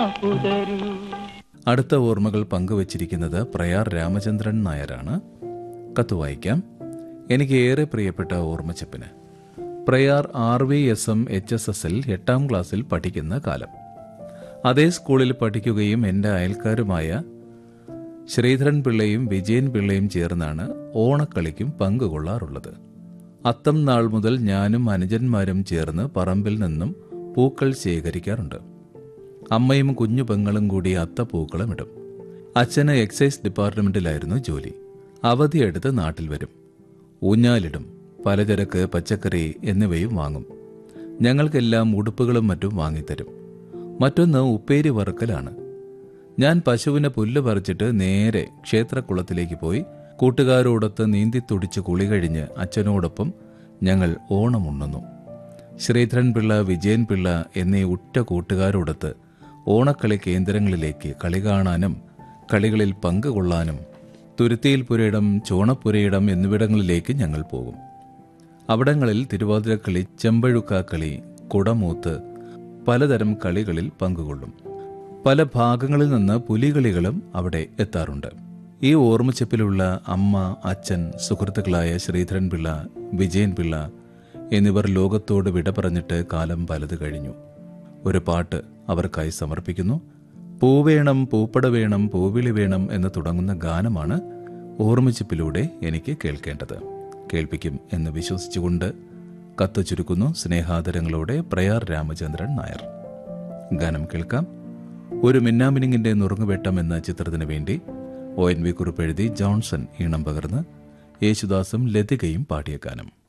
പുതരൂ അടുത്ത ഓർമ്മകൾ പങ്കുവച്ചിരിക്കുന്നത് പ്രയാർ രാമചന്ദ്രൻ നായരാണ് കത്ത് വായിക്കാം എനിക്ക് ഏറെ പ്രിയപ്പെട്ട ഓർമ്മച്ചപ്പിന് Prayar R V S M H S എസിൽ എട്ടാം ക്ലാസ്സിൽ പഠിക്കുന്ന കാലം അതേ സ്കൂളിൽ പഠിക്കുകയും എൻ്റെ അയൽക്കാരുമായ ശ്രീധരൻ പിള്ളയും വിജയൻ പിള്ളയും ചേർന്നാണ് ഓണക്കളിക്കും പങ്കുകൊള്ളാറുള്ളത് അത്തം നാൾ മുതൽ ഞാനും അനുജന്മാരും ചേർന്ന് പറമ്പിൽ നിന്നും പൂക്കൾ ശേഖരിക്കാറുണ്ട് അമ്മയും കുഞ്ഞു പെങ്ങളും കൂടി അത്തപ്പൂക്കളം ഇടും അച്ഛന് എക്സൈസ് ഡിപ്പാർട്ട്മെന്റിലായിരുന്നു ജോലി അവധിയെടുത്ത് നാട്ടിൽ വരും ഊഞ്ഞാലിടും പലചരക്ക് പച്ചക്കറി എന്നിവയും വാങ്ങും ഞങ്ങൾക്കെല്ലാം ഉടുപ്പുകളും മറ്റും വാങ്ങിത്തരും മറ്റൊന്ന് ഉപ്പേരി വറുക്കലാണ് ഞാൻ പശുവിനെ പുല്ല് പറിച്ചിട്ട് നേരെ ക്ഷേത്രക്കുളത്തിലേക്ക് പോയി കൂട്ടുകാരോടൊത്ത് നീന്തി തുടിച്ച് കുളി കഴിഞ്ഞ് അച്ഛനോടൊപ്പം ഞങ്ങൾ ഓണമുണ്ണുന്നു ശ്രീധരൻ പിള്ള വിജയൻ പിള്ള എന്നീ ഉറ്റ കൂട്ടുകാരോടൊത്ത് ഓണക്കളി കേന്ദ്രങ്ങളിലേക്ക് കളി കാണാനും കളികളിൽ പങ്കുകൊള്ളാനും തുരുത്തിയിൽ പുരയിടം ചോണപ്പുരയിടം എന്നിവിടങ്ങളിലേക്ക് ഞങ്ങൾ പോകും അവിടങ്ങളിൽ തിരുവാതിരക്കളി ചെമ്പഴുക്കാക്കളി കുടമൂത്ത് പലതരം കളികളിൽ പങ്കുകൊള്ളും പല ഭാഗങ്ങളിൽ നിന്ന് പുലികളികളും അവിടെ എത്താറുണ്ട് ഈ ഓർമ്മച്ചപ്പിലുള്ള അമ്മ അച്ഛൻ സുഹൃത്തുക്കളായ ശ്രീധരൻ പിള്ള വിജയൻ പിള്ള എന്നിവർ ലോകത്തോട് വിട പറഞ്ഞിട്ട് കാലം പലത് കഴിഞ്ഞു ഒരു പാട്ട് അവർക്കായി സമർപ്പിക്കുന്നു പൂവേണം പൂപ്പട വേണം പൂവിളി വേണം എന്ന് തുടങ്ങുന്ന ഗാനമാണ് ഓർമ്മച്ചിപ്പിലൂടെ എനിക്ക് കേൾക്കേണ്ടത് കേൾപ്പിക്കും എന്ന് വിശ്വസിച്ചുകൊണ്ട് കത്ത് ചുരുക്കുന്നു സ്നേഹാദരങ്ങളോടെ പ്രയാർ രാമചന്ദ്രൻ നായർ ഗാനം കേൾക്കാം ഒരു മിന്നാമിനിങ്ങിന്റെ നുറുങ്ങുവെട്ടം എന്ന ചിത്രത്തിന് വേണ്ടി ഒ എൻ വി കുറിപ്പ് എഴുതി ജോൺസൺ ഈണം പകർന്ന് യേശുദാസും ലതികയും പാടിയ ഗാനം